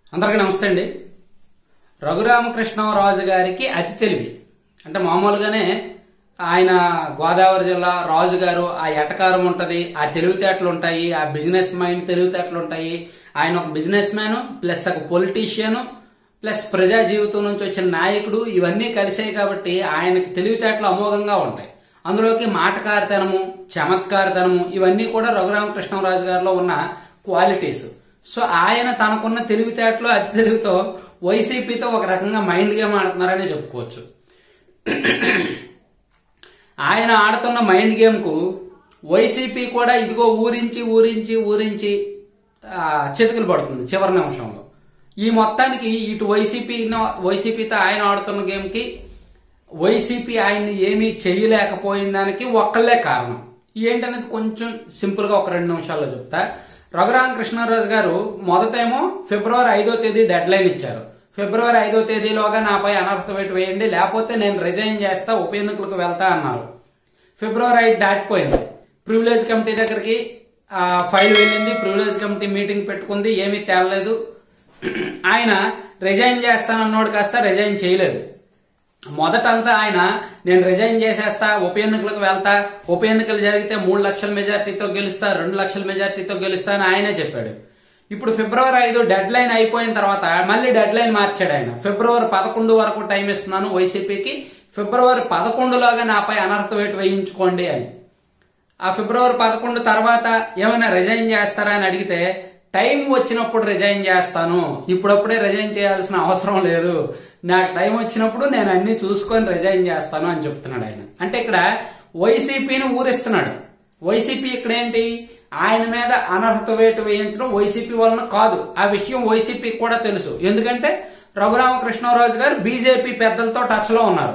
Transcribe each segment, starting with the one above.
అందరికీ నమస్తే అండి రఘురామకృష్ణరాజు గారికి అతి తెలివి అంటే మామూలుగానే ఆయన గోదావరి జిల్లా రాజు గారు ఆ ఎటకారం ఉంటది ఆ తెలివితేటలు ఉంటాయి ఆ బిజినెస్ మైండ్ తెలివితేటలు ఉంటాయి ఆయన ఒక బిజినెస్ మ్యాన్ ప్లస్ ఒక పొలిటీషియన్ ప్లస్ ప్రజా జీవితం నుంచి వచ్చిన నాయకుడు ఇవన్నీ కలిసాయి కాబట్టి ఆయనకి తెలివితేటలు అమోఘంగా ఉంటాయి అందులోకి మాటకారితనము చమత్కారితనము ఇవన్నీ కూడా రఘురామకృష్ణరాజు గారిలో ఉన్న క్వాలిటీస్ సో ఆయన తనకున్న తెలివితేటలు అతి తెలివితో వైసీపీతో ఒక రకంగా మైండ్ గేమ్ ఆడుతున్నారని చెప్పుకోవచ్చు ఆయన ఆడుతున్న మైండ్ గేమ్ కు వైసీపీ కూడా ఇదిగో ఊరించి ఊరించి ఊరించి ఆ, చితకలు పడుతుంది చివరి నిమిషంలో ఈ మొత్తానికి ఇటు వైసీపీ వైసీపీతో ఆయన ఆడుతున్న గేమ్ కి వైసీపీ ఆయన్ని ఏమీ చేయలేకపోయిన దానికి ఒక్కళ్ళే కారణం ఏంటనేది కొంచెం సింపుల్ గా ఒక రెండు నిమిషాల్లో చెప్తా రఘురామ కృష్ణరాజు గారు మొదటేమో ఫిబ్రవరి ఐదో తేదీ డెడ్ లైన్ ఇచ్చారు ఫిబ్రవరి ఐదో తేదీలోగా నాపై అనర్హత వేటు వేయండి లేకపోతే నేను రిజైన్ చేస్తా ఉప ఎన్నికలకు వెళ్తా అన్నారు ఫిబ్రవరి ఐదు దాటిపోయింది ప్రివిలేజ్ కమిటీ దగ్గరికి ఆ ఫైల్ వెళ్ళింది ప్రివిలేజ్ కమిటీ మీటింగ్ పెట్టుకుంది ఏమీ తేలలేదు ఆయన రిజైన్ చేస్తానన్నోడు కాస్త రిజైన్ చేయలేదు మొదటంతా ఆయన నేను రిజైన్ చేసేస్తా ఉప ఎన్నికలకు వెళ్తా ఉప ఎన్నికలు జరిగితే మూడు లక్షల మెజార్టీతో గెలుస్తా రెండు లక్షల మెజార్టీతో గెలుస్తా అని ఆయనే చెప్పాడు ఇప్పుడు ఫిబ్రవరి ఐదు డెడ్ లైన్ అయిపోయిన తర్వాత మళ్ళీ డెడ్ లైన్ మార్చాడు ఆయన ఫిబ్రవరి పదకొండు వరకు టైం ఇస్తున్నాను వైసీపీకి ఫిబ్రవరి పదకొండులోగా నాపై అనర్హత వేటు వేయించుకోండి అని ఆ ఫిబ్రవరి పదకొండు తర్వాత ఏమైనా రిజైన్ చేస్తారా అని అడిగితే టైం వచ్చినప్పుడు రిజైన్ చేస్తాను ఇప్పుడప్పుడే రిజైన్ చేయాల్సిన అవసరం లేదు నాకు టైం వచ్చినప్పుడు నేను అన్ని చూసుకొని రిజైన్ చేస్తాను అని చెప్తున్నాడు ఆయన అంటే ఇక్కడ వైసీపీని ఊరిస్తున్నాడు వైసీపీ ఇక్కడ ఏంటి ఆయన మీద అనర్హత వేటు వేయించడం వైసీపీ వలన కాదు ఆ విషయం వైసీపీకి కూడా తెలుసు ఎందుకంటే రఘురామకృష్ణరాజు గారు బీజేపీ పెద్దలతో టచ్ లో ఉన్నారు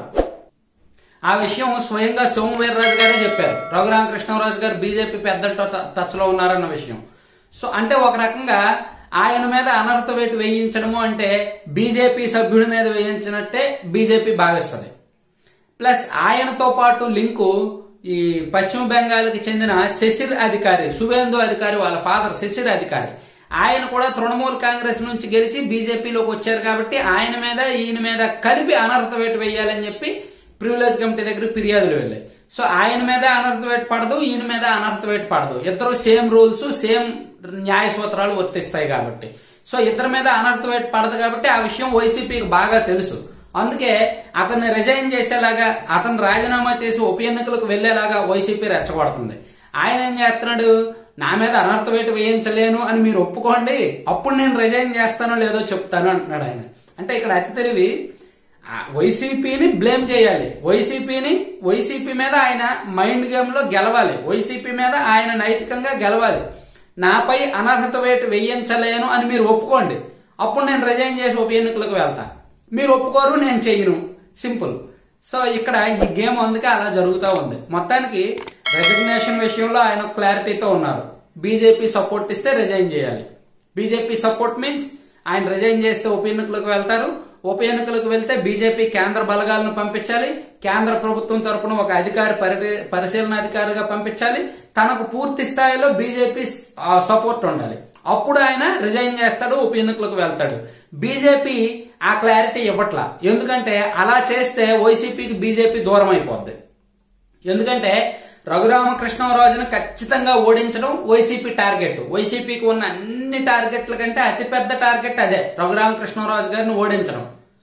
ఆ విషయం స్వయంగా సోమవీర్రాజు గారే చెప్పారు రఘురామకృష్ణరాజు గారు బీజేపీ పెద్దలతో ట- టచ్ లో ఉన్నారన్న విషయం సో అంటే ఒక రకంగా ఆయన మీద అనర్హత వేటు వేయించడము అంటే బీజేపీ సభ్యుడి మీద వేయించినట్టే బీజేపీ భావిస్తుంది ప్లస్ ఆయనతో పాటు లింకు ఈ పశ్చిమ బెంగాల్కి చెందిన శశిర్ అధికారి సువేందు అధికారి వాళ్ళ ఫాదర్ శశిర్ అధికారి ఆయన కూడా తృణమూల్ కాంగ్రెస్ నుంచి గెలిచి బీజేపీలోకి వచ్చారు కాబట్టి ఆయన మీద ఈయన మీద కలిపి అనర్హత వేటు వేయాలని చెప్పి ప్రివిలేజ్ కమిటీ దగ్గర ఫిర్యాదులు వెళ్ళాయి సో ఆయన మీద అనర్హత వేటు పడదు ఈయన మీద అనర్హత వేటు పడదు ఇద్దరు సేమ్ రూల్స్ సేమ్ న్యాయ సూత్రాలు వర్తిస్తాయి కాబట్టి సో ఇద్దరి మీద అనర్హత వేటు పడదు కాబట్టి ఆ విషయం వైసీపీకి బాగా తెలుసు అందుకే అతన్ని రిజైన్ చేసేలాగా అతను రాజీనామా చేసి ఉప ఎన్నికలకు వెళ్లేలాగా వైసీపీ రెచ్చగొడుతుంది ఆయన ఏం చేస్తున్నాడు నా మీద అనర్థ వేటు వేయించలేను అని మీరు ఒప్పుకోండి అప్పుడు నేను రిజైన్ చేస్తానో లేదో చెప్తాను అంటున్నాడు ఆయన అంటే ఇక్కడ అతి తెలివి ఆ వైసీపీని బ్లేమ్ చేయాలి వైసీపీని వైసీపీ మీద ఆయన మైండ్ గేమ్ లో గెలవాలి వైసీపీ మీద ఆయన నైతికంగా గెలవాలి నాపై అనర్హత వేటు వేయించలేను అని మీరు ఒప్పుకోండి అప్పుడు నేను రిజైన్ చేసి ఉప ఎన్నికలకు వెళ్తా మీరు ఒప్పుకోరు నేను చెయ్యను సింపుల్ సో ఇక్కడ ఈ గేమ్ అందుకే అలా జరుగుతూ ఉంది మొత్తానికి రెసిగ్నేషన్ విషయంలో ఆయన క్లారిటీతో ఉన్నారు బీజేపీ సపోర్ట్ ఇస్తే రిజైన్ చేయాలి బీజేపీ సపోర్ట్ మీన్స్ ఆయన రిజైన్ చేస్తే ఉప ఎన్నికలకు వెళ్తారు ఉప ఎన్నికలకు వెళ్తే బీజేపీ కేంద్ర బలగాలను పంపించాలి కేంద్ర ప్రభుత్వం తరపున ఒక అధికారి పరి- పరిశీలన అధికారిగా పంపించాలి తనకు పూర్తి స్థాయిలో బీజేపీ సపోర్ట్ ఉండాలి అప్పుడు ఆయన రిజైన్ చేస్తాడు ఉప ఎన్నికలకు వెళ్తాడు బీజేపీ ఆ క్లారిటీ ఇవ్వట్లా ఎందుకంటే అలా చేస్తే వైసీపీకి బీజేపీ దూరం అయిపోద్ది ఎందుకంటే రఘురామకృష్ణరాజును ఖచ్చితంగా ఓడించడం వైసీపీ టార్గెట్ వైసీపీకి ఉన్న అన్ని టార్గెట్ల కంటే అతిపెద్ద టార్గెట్ అదే రఘురామకృష్ణరాజు గారిని ఓడించడం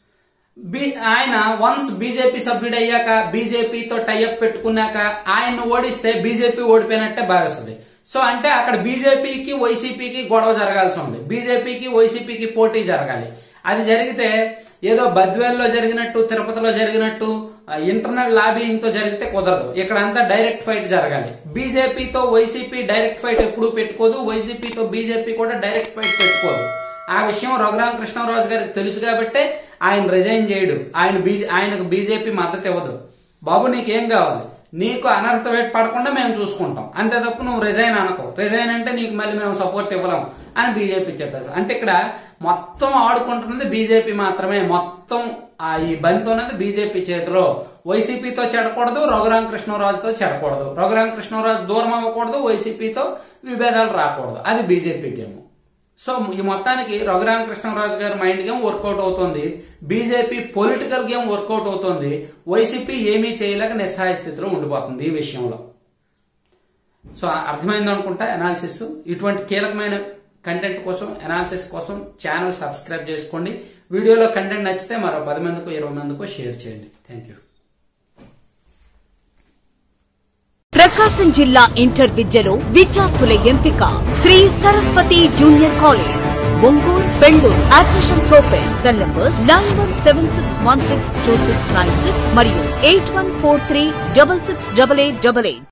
బి ఆయన వన్స్ బీజేపీ సభ్యుడయ్యాక బీజేపీతో టైఅప్ పెట్టుకున్నాక ఆయన్ని ఓడిస్తే బీజేపీ ఓడిపోయినట్టే భావిస్తుంది సో అంటే అక్కడ బీజేపీకి వైసీపీకి గొడవ జరగాల్సి ఉంది బీజేపీకి వైసీపీకి పోటీ జరగాలి అది జరిగితే ఏదో బద్వేల్లో జరిగినట్టు తిరుపతిలో జరిగినట్టు ఇంటర్నల్ లాబింగ్ తో జరిగితే కుదరదు ఇక్కడ అంతా డైరెక్ట్ ఫైట్ జరగాలి బీజేపీతో వైసీపీ డైరెక్ట్ ఫైట్ ఎప్పుడూ పెట్టుకోదు వైసీపీతో బీజేపీ కూడా డైరెక్ట్ ఫైట్ పెట్టుకోదు ఆ విషయం రఘురామ కృష్ణరాజు గారికి తెలుసు కాబట్టే ఆయన రిజైన్ చేయడు ఆయన బీజే ఆయనకు బీజేపీ మద్దతు ఇవ్వదు బాబు నీకేం కావాలి నీకు అనర్హత వేటు పడకుండా మేము చూసుకుంటాం అంతే తప్ప నువ్వు రిజైన్ అనుకో రిజైన్ అంటే నీకు మళ్ళీ మేము సపోర్ట్ ఇవ్వలేం అని బీజేపీ చెప్పేసి అంటే ఇక్కడ మొత్తం ఆడుకుంటున్నది బీజేపీ మాత్రమే మొత్తం ఆ ఈ బంతి ఉన్నది బీజేపీ చేతిలో వైసీపీతో చెడకూడదు రఘురామ కృష్ణరాజుతో చెడకూడదు రఘురామ కృష్ణరాజు దూరం అవ్వకూడదు వైసీపీతో విభేదాలు రాకూడదు అది బీజేపీ గేమ్ సో ఈ మొత్తానికి రఘురామకృష్ణరాజు గారి మైండ్ గేమ్ వర్కౌట్ అవుతుంది బీజేపీ పొలిటికల్ గేమ్ వర్కౌట్ అవుతుంది వైసీపీ ఏమీ చేయలేక నిస్సహాయ స్థితిలో ఉండిపోతుంది ఈ విషయంలో సో అర్థమైంది అనుకుంటా అనాలిసిస్ ఇటువంటి కీలకమైన కంటెంట్ కోసం అనాలిసిస్ కోసం ఛానల్ సబ్స్క్రైబ్ చేసుకోండి వీడియోలో కంటెంట్ నచ్చితే మరో పది మందికో ఇరవై మందికో షేర్ చేయండి థ్యాంక్ యూ ప్రకాశం జిల్లా ఇంటర్ విద్యలో విద్యార్థుల ఎంపిక Shri Saraswati junior college Ongole Bengaluru admissions open cell numbers nine one seven six one six two six nine six మరియు eight one four three double six double eight double eight